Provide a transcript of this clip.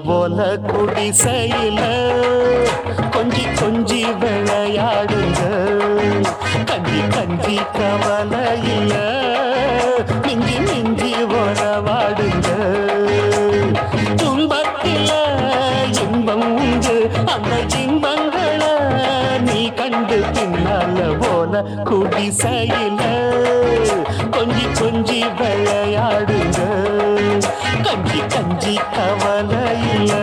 போல குடிசையில கொஞ்சி கொஞ்சி விளையாடுங்க கஞ்சி கஞ்சி கவலை இல்ல மிஞ்சி மிஞ்சி உறவாடுங்க துன்பத்தில இன்பம் உண்டு அந்த இன்பங்களை நீ கண்டு பின்னால போல குடிசையில கொஞ்சி கொஞ்சி விளையாடுங்க கஞ்சி கஞ்சி கவலை இல்ல